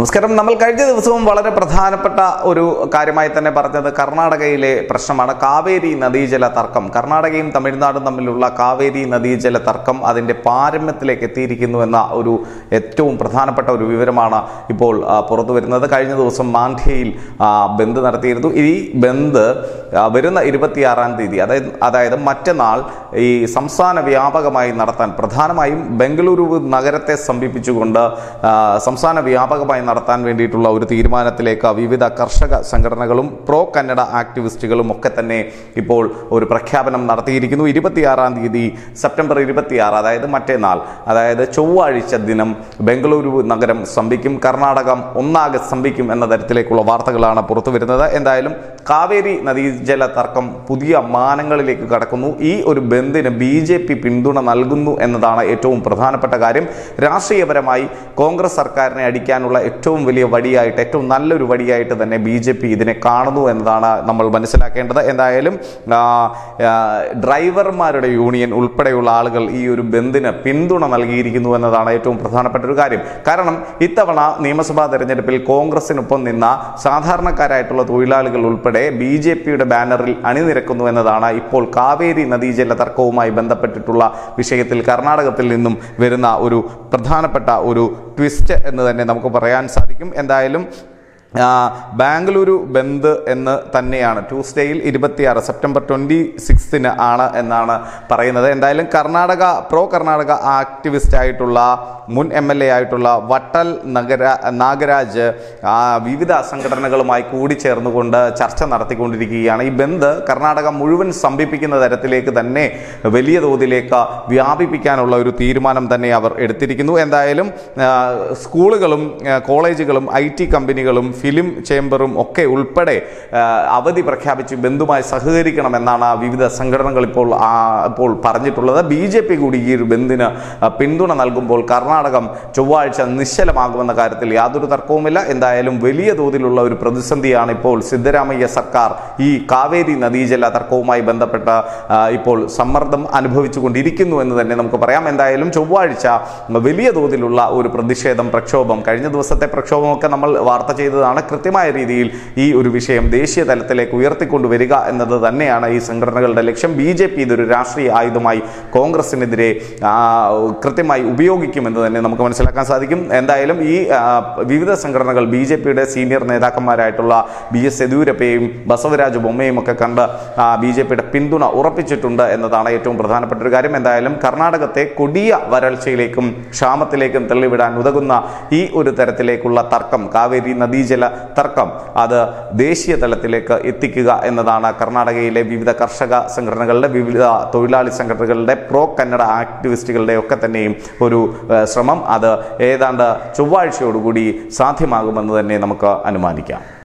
നമസ്കാരം നമ്മൾ കഴിഞ്ഞ ദിവസവും വളരെ പ്രധാനപ്പെട്ട ഒരു കാര്യമായി തന്നെ പറഞ്ഞത് കർണാടകയിലെ പ്രശ്നമാണ് കാവേരി നദീജല തർക്കം കർണാടകയും തമിഴ്നാടും തമ്മിലുള്ള കാവേരി നദീജല തർക്കം അതിന്റെ പാരമ്യത്തിലേക്ക് എത്തിയിരിക്കുന്നു എന്ന ഒരു ഏറ്റവും പ്രധാനപ്പെട്ട ഒരു വിവരമാണ് ഇപ്പോൾ ആ, പുറത്തു വരുന്നത് കഴിഞ്ഞ ദിവസം മാണ്ഡ്യയിൽ ആ, ബന്ദ് നടത്തിയിരുന്നു ഈ ബന്ദ് ആ, വരുന്ന ഇരുപത്തിയാറാം തീയതി അതായത് അതായത് മറ്റന്നാൾ ഈ സംസ്ഥാന വ്യാപകമായി നടത്താൻ പ്രധാനമായും ബംഗളൂരു നഗരത്തെ സമീപിച്ചുകൊണ്ട് ആ, സംസ്ഥാന വ്യാപകമായി നടത്താൻ വേണ്ടിയിട്ടുള്ള ഒരു തീരുമാനത്തിലേക്ക് വിവിധ കർഷക സംഘടനകളും പ്രോ കന്നഡ ആക്ടിവിസ്റ്റുകളും ഒക്കെ തന്നെ ഇപ്പോൾ ഒരു പ്രഖ്യാപനം നടത്തിയിരിക്കുന്നു ഇരുപത്തിയാറാം തീയതി സെപ്റ്റംബർ ഇരുപത്തിയാറ് അതായത് മറ്റന്നാൾ അതായത് ചൊവ്വാഴ്ച ദിനം ബംഗളൂരു നഗരം സ്തംഭിക്കും കർണാടകം ഒന്നാകെ സ്തംഭിക്കും എന്ന തരത്തിലേക്കുള്ള വാർത്തകളാണ് പുറത്തു വരുന്നത് എന്തായാലും കാവേരി നദീജല തർക്കം പുതിയ മാനങ്ങളിലേക്ക് കടക്കുന്നു ഈ ഒരു ബന്ദിന് ബി ജെ പി പിന്തുണ നൽകുന്നു എന്നതാണ് ഏറ്റവും പ്രധാനപ്പെട്ട കാര്യം രാഷ്ട്രീയപരമായി കോൺഗ്രസ് സർക്കാരിനെ അടിക്കാനുള്ള ഏറ്റവും വലിയ വടിയായിട്ട് ഏറ്റവും നല്ലൊരു വടിയായിട്ട് തന്നെ ബി ജെ പി ഇതിനെ കാണുന്നു എന്നതാണ് നമ്മൾ മനസ്സിലാക്കേണ്ടത് എന്തായാലും ആ, ആ, ഡ്രൈവർമാരുടെ യൂണിയൻ ഉൾപ്പെടെയുള്ള ആളുകൾ ഈ ഒരു ബന്ദിന് പിന്തുണ നൽകിയിരിക്കുന്നു എന്നതാണ് ഏറ്റവും പ്രധാനപ്പെട്ട ഒരു കാര്യം കാരണം ഇത്തവണ നിയമസഭാ തെരഞ്ഞെടുപ്പിൽ കോൺഗ്രസിനൊപ്പം നിന്ന സാധാരണക്കാരായിട്ടുള്ള തൊഴിലാളികൾ ഉൾപ്പെടെ ബി ജെ പിയുടെ ബാനറിൽ അണിനിരക്കുന്നു എന്നതാണ് ഇപ്പോൾ കാവേരി നദീജല തർക്കവുമായി ബന്ധപ്പെട്ടിട്ടുള്ള വിഷയത്തിൽ കർണാടകത്തിൽ നിന്നും വരുന്ന ഒരു പ്രധാനപ്പെട്ട ഒരു ട്വിസ്റ്റ് എന്ന് തന്നെ നമുക്ക് പറയാൻ സാധിക്കും എന്തായാലും ആ, ബാംഗ്ലൂരു ബന്ദ് എന്ന് തന്നെയാണ് ട്യൂസ്ഡേയിൽ ഇരുപത്തിയാറ് സെപ്റ്റംബർ ട്വൻറ്റി സിക്സ്തിന് ആണ് എന്നാണ് പറയുന്നത് എന്തായാലും കർണാടക പ്രോ കർണാടക ആക്ടിവിസ്റ്റ് ആയിട്ടുള്ള മുൻ എം എൽ എ ആയിട്ടുള്ള വട്ടൽ നഗര നാഗരാജ് ആ, വിവിധ സംഘടനകളുമായി കൂടിച്ചേർന്നുകൊണ്ട് ചർച്ച നടത്തിക്കൊണ്ടിരിക്കുകയാണ് ഈ ബന്ദ് കർണാടക മുഴുവൻ സ്തംഭിപ്പിക്കുന്ന തരത്തിലേക്ക് തന്നെ വലിയ തോതിലേക്ക് വ്യാപിപ്പിക്കാനുള്ള ഒരു തീരുമാനം തന്നെ അവർ എടുത്തിരിക്കുന്നു എന്തായാലും ആ, സ്കൂളുകളും ആ, കോളേജുകളും ഐ ടി കമ്പനികളും ഫിലിം ചേംബറും ഒക്കെ ഉൾപ്പെടെ ആ, അവധി പ്രഖ്യാപിച്ച് ബന്ധുമായി സഹകരിക്കണമെന്നാണ് വിവിധ സംഘടനകൾ ഇപ്പോൾ ആ, ഇപ്പോൾ പറഞ്ഞിട്ടുള്ളത് ബി ജെ പി കൂടി ഈ ഒരു ബന്ദിന് ആ, പിന്തുണ നൽകുമ്പോൾ കർണാടകം ചൊവ്വാഴ്ച നിശ്ചലമാകുമെന്ന കാര്യത്തിൽ യാതൊരു തർക്കവുമില്ല എന്തായാലും വലിയ തോതിലുള്ള ഒരു പ്രതിസന്ധിയാണ് ഇപ്പോൾ സിദ്ധരാമയ്യ സർക്കാർ ഈ കാവേരി നദീജല തർക്കവുമായി ബന്ധപ്പെട്ട ആ, ഇപ്പോൾ സമ്മർദ്ദം അനുഭവിച്ചുകൊണ്ടിരിക്കുന്നു എന്ന് തന്നെ നമുക്ക് പറയാം എന്തായാലും ചൊവ്വാഴ്ച വലിയ തോതിലുള്ള ഒരു പ്രതിഷേധം പ്രക്ഷോഭം കഴിഞ്ഞ ദിവസത്തെ പ്രക്ഷോഭമൊക്കെ നമ്മൾ വാർത്ത ചെയ്തതാണ് കൃത്യമായ രീതിയിൽ ഈ ഒരു വിഷയം ദേശീയ തലത്തിലേക്ക് ഉയർത്തിക്കൊണ്ടുവരിക എന്നത് തന്നെയാണ് ഈ സംഘടനകളുടെ ലക്ഷ്യം ബി ജെ പി ഇതൊരു രാഷ്ട്രീയ ആയുധമായി കോൺഗ്രസിനെതിരെ ആ, കൃത്യമായി ഉപയോഗിക്കുമെന്ന് തന്നെ നമുക്ക് മനസ്സിലാക്കാൻ സാധിക്കും എന്തായാലും ഈ ആ, വിവിധ സംഘടനകൾ ബി ജെ പിയുടെ സീനിയർ നേതാക്കന്മാരായിട്ടുള്ള ബി എസ് യെദ്യൂരപ്പയും ബസവരാജ് ബൊമ്മയും ഒക്കെ കണ്ട് ബി ജെ പിയുടെ പിന്തുണ ഉറപ്പിച്ചിട്ടുണ്ട് എന്നതാണ് ഏറ്റവും പ്രധാനപ്പെട്ട ഒരു കാര്യം എന്തായാലും കർണാടകത്തെ കൊടിയ വരൾച്ചയിലേക്കും ക്ഷാമത്തിലേക്കും തള്ളിവിടാൻ ഉതകുന്ന ഈ ഒരു തരത്തിലേക്കുള്ള തർക്കം കാവേരി നദീജല തർക്കം അത് ദേശീയ തലത്തിലേക്ക് എത്തിക്കുക എന്നതാണ് കർണാടകയിലെ വിവിധ കർഷക സംഘടനകളുടെ വിവിധ തൊഴിലാളി സംഘടനകളുടെ പ്രോ കന്നഡ ആക്ടിവിസ്റ്റുകളുടെ ഒക്കെ തന്നെയും ഒരു ഏഹ്, ശ്രമം അത് ഏതാണ്ട് ചൊവ്വാഴ്ചയോടുകൂടി സാധ്യമാകുമെന്ന് തന്നെ നമുക്ക് അനുമാനിക്കാം